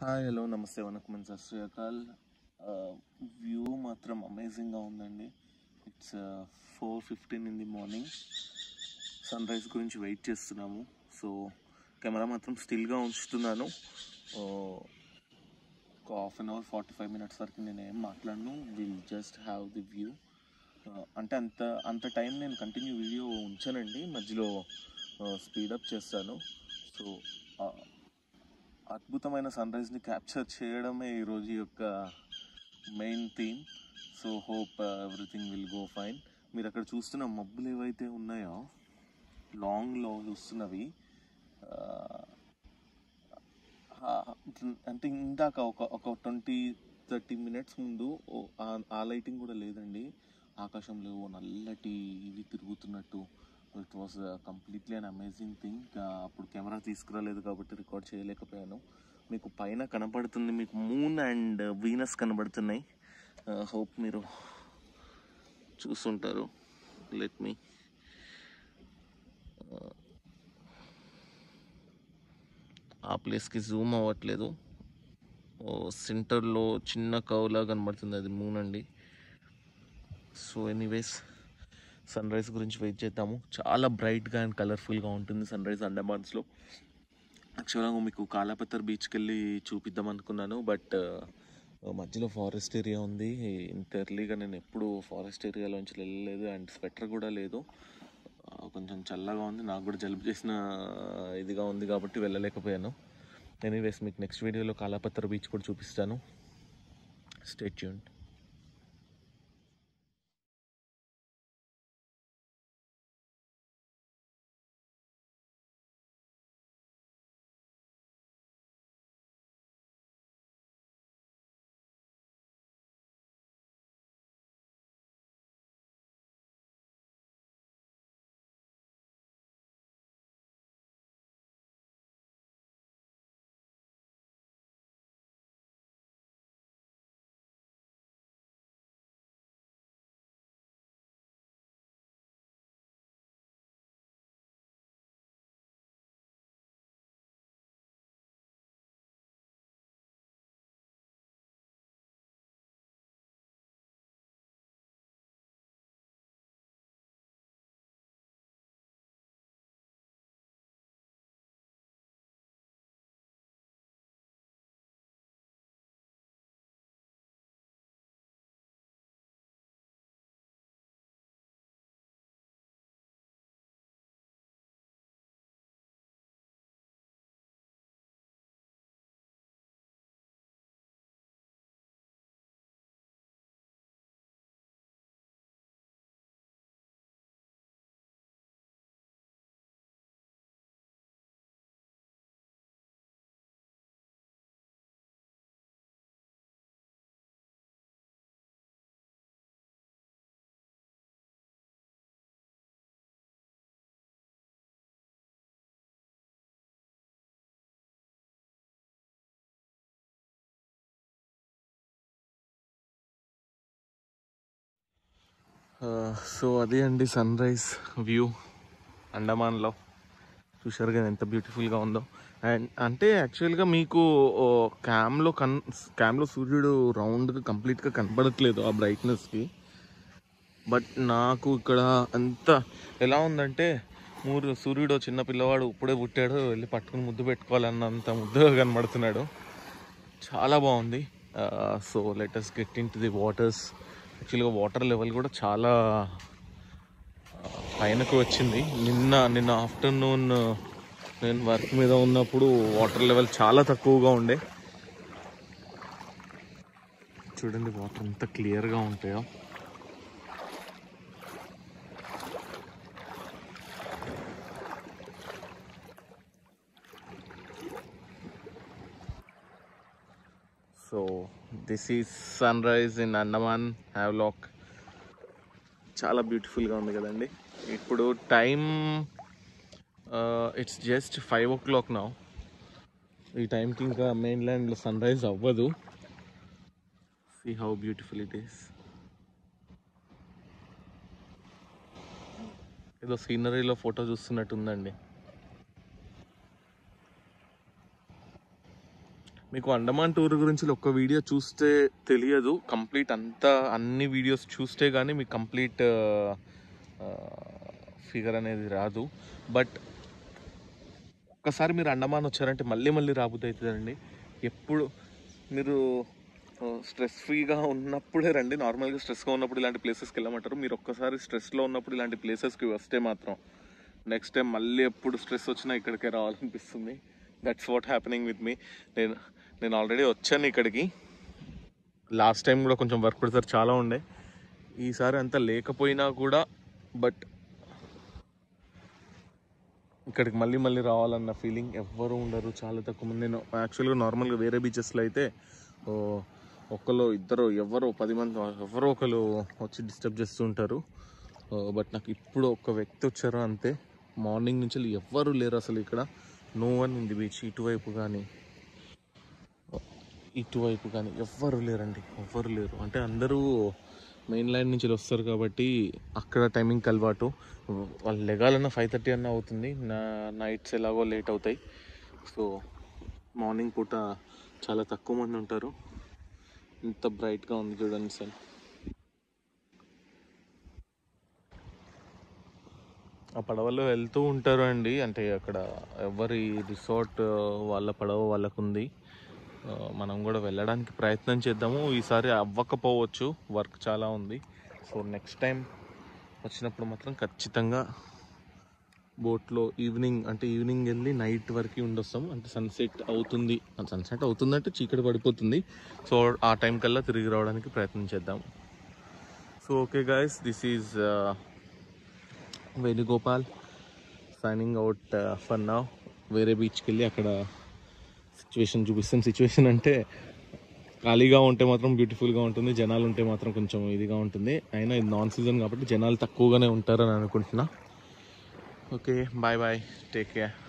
hi hello నమస్తే వనకం and సత్ శ్రీ అకాల్ view మాత్రం అమేజింగ్గా ఉందండి it's four fifteen in the morning sunrise గురించి వెయిట్ చేస్తున్నాము సో కెమెరా మాత్రం స్టిల్గా ఉంచుతున్నాను Uh, ఒక half an hour forty five minutes వరకు నేను ఏం మాట్లాడను will just have the view అంటే అంత అంత టైం నేను కంటిన్యూ వీడియో ఉంచానండి మధ్యలో స్పీడప్ చేస్తాను సో అద్భుతమైన సన్ రైజ్ని క్యాప్చర్ చేయడమే ఈరోజు యొక్క main theme so hope everything will go fine మీరు అక్కడ చూస్తున్న మబ్బులు ఏవైతే ఉన్నాయో లాంగ్లో చూస్తున్నవి ఆ, ఆ, అంటే ఇందాక ఒక ఒక ట్వంటీ థర్టీ మినిట్స్ ముందు ఓ- ఆ- ఆ లైటింగ్ కూడా లేదండి ఆకాశంలో ఓ నల్లటి ఇవి తిరుగుతున్నట్టు it was completely an amazing thing అప్పుడు కెమెరా తీసుకురాలేదు కాబట్టి రికార్డ్ చేయలేకపోయాను మీకు పైన కనబడుతుంది మీకు మూన్ అండ్ వీనస్ కనబడుతున్నాయి హోప్ మీరు చూస్తుంటారు లెట్ మీ ఆ ప్లేస్కి జూమ్ అవ్వట్లేదు ఓ సెంటర్లో చిన్న కౌలా కనబడుతుంది అది మూన్ అండి సో ఎనీవేస్ సన్ రైజ్ గురించి వెయిట్ చేద్దాము చాలా బ్రైట్గా అండ్ కలర్ఫుల్గా ఉంటుంది సన్ రైజ్ అండమాన్స్లో యాక్చువల్గా మీకు కాలాపత్తర్ బీచ్కి వెళ్ళి చూపిద్దాం అనుకున్నాను బట్ మధ్యలో ఫారెస్ట్ ఏరియా ఉంది ఇంత ఎర్లీగా నేను ఎప్పుడు ఫారెస్ట్ ఏరియాలోంచి వెళ్ళలేదు అండ్ స్వెటర్ కూడా లేదు ఆ, కొంచెం చల్లగా ఉంది నాకు కూడా జలుబు చేసిన ఇదిగా ఉంది కాబట్టి వెళ్ళలేకపోయాను ఎనీవేస్ మీకు నెక్స్ట్ వీడియోలో కాలాపత్తర్ బీచ్ కూడా చూపిస్తాను స్టేట్ ట్యూన్ సో అదే అండి సన్ రైజ్ వ్యూ అండమాన్లో చూశారు కదా ఎంత బ్యూటిఫుల్గా ఉందో అండ్ అంటే యాక్చువల్గా మీకు ఓ, క్యామ్లో కన్ క్యామ్లో సూర్యుడు రౌండ్గా కంప్లీట్గా కనబడట్లేదు ఆ బ్రైట్నెస్కి బట్ నాకు ఇక్కడ అంత ఎలా ఉందంటే మూడు సూర్యుడు చిన్న పిల్లవాడు ఇప్పుడే పుట్టాడు వెళ్ళి పట్టుకుని ముద్దు పెట్టుకోవాలన్నంత ముద్దుగా కనబడుతున్నాడు చాలా బాగుంది so let's get into the waters యాక్చువల్గా వాటర్ లెవెల్ కూడా చాలా ఆ, పైనకు వచ్చింది నిన్న నిన్న ఆఫ్టర్నూన్ నేను వర్క్ మీద ఉన్నప్పుడు వాటర్ లెవెల్ చాలా తక్కువగా ఉండే చూడండి వాటర్ ఎంత క్లియర్గా ఉంటాయో so this is sunrise in Andaman Havelock చాలా బ్యూటిఫుల్గా ఉంది కదండి ఇప్పుడు time it's just five o'clock నా ఈ టైంకి ఇంకా మెయిన్ ల్యాండ్లో సన్ రైజ్ అవ్వదు see how beautiful it is ఏదో సీనరీలో ఫోటో చూస్తున్నట్టు ఉందండి మీకు అండమాన్ టూర్ గురించి ఒక్క వీడియో చూస్తే తెలియదు కంప్లీట్ అంతా అన్ని వీడియోస్ చూస్తే కానీ మీకు కంప్లీట్ ఫిగర్ అనేది రాదు బట్ ఒక్కసారి మీరు అండమాన్ వచ్చారంటే మళ్ళీ మళ్ళీ రాబుద్ది అవుతుందండి ఎప్పుడు మీరు స్ట్రెస్ ఫ్రీగా ఉన్నప్పుడే రండి నార్మల్గా స్ట్రెస్గా ఉన్నప్పుడు ఇలాంటి ప్లేసెస్కి వెళ్ళమంటారు మీరు ఒక్కసారి స్ట్రెస్లో ఉన్నప్పుడు ఇలాంటి ప్లేసెస్కి వస్తే మాత్రం నెక్స్ట్ టైం మళ్ళీ ఎప్పుడు స్ట్రెస్ వచ్చినా ఇక్కడికే రావాలనిపిస్తుంది that's what happening with me నేను నేను ఆల్రెడీ వచ్చాను ఇక్కడికి లాస్ట్ టైం కూడా కొంచెం వర్క్ ప్రెషర్ చాలా ఉండే ఈసారి అంత లేకపోయినా కూడా బట్ ఇక్కడికి మళ్ళీ మళ్ళీ రావాలన్న ఫీలింగ్ ఎవ్వరూ ఉండరు చాలా తక్కువ మంది నేను యాక్చువల్గా నార్మల్గా వేరే బీచెస్లో అయితే ఓ, ఒక్కరు ఇద్దరు ఎవరో పది మంది ఎవరో ఒకరు వచ్చి డిస్టర్బ్ చేస్తూ ఉంటారు బట్ నాకు ఇప్పుడు ఒక వ్యక్తి వచ్చారు అంతే మార్నింగ్ నుంచి ఎవ్వరు లేరు అసలు ఇక్కడ no one in the beach ఇటువైపు కానీ ఇటువైపు కానీ ఎవ్వరు లేరండి ఎవ్వరు లేరు అంటే అందరూ మెయిన్ లైన్ నుంచి వస్తారు కాబట్టి అక్కడ టైమింగ్ అలవాటు వాళ్ళు లెగాలన్నా ఫైవ్ థర్టీ అన్న అవుతుంది నా నైట్స్ ఎలాగో లేట్ అవుతాయి సో మార్నింగ్ పూట చాలా తక్కువ మంది ఉంటారు ఇంత బ్రైట్గా ఉంది చూడండి సార్ ఆ పడవలో వెళ్తూ ఉంటారు అండి అంటే అక్కడ ఎవరి రిసార్ట్ వాళ్ళ పడవ వాళ్ళకు ఉంది ఆ, మనం కూడా వెళ్ళడానికి ప్రయత్నం చేద్దాము ఈసారి అవ్వకపోవచ్చు వర్క్ చాలా ఉంది సో నెక్స్ట్ టైం వచ్చినప్పుడు మాత్రం ఖచ్చితంగా బోట్లో ఈవినింగ్ అంటే ఈవినింగ్ వెళ్ళి నైట్ వరకు ఉండొస్తాం అంటే సన్సెట్ అవుతుంది సన్సెట్ అవుతుందంటే చీకటి పడిపోతుంది సో ఆ టైం కల్లా తిరిగి రావడానికి ప్రయత్నం చేద్దాం so okay guys this is Venugopal signing out for నా వేరే బీచ్కి వెళ్ళి అక్కడ సిచ్యువేషన్ చూపిస్తాం సిచ్యువేషన్ అంటే ఖాళీగా ఉంటే మాత్రం బ్యూటిఫుల్గా ఉంటుంది జనాలు ఉంటే మాత్రం కొంచెం ఇదిగా ఉంటుంది అయినా ఇది నాన్ సీజన్ కాబట్టి జనాలు తక్కువగానే ఉంటారని అనుకుంటున్నా okay bye bye take care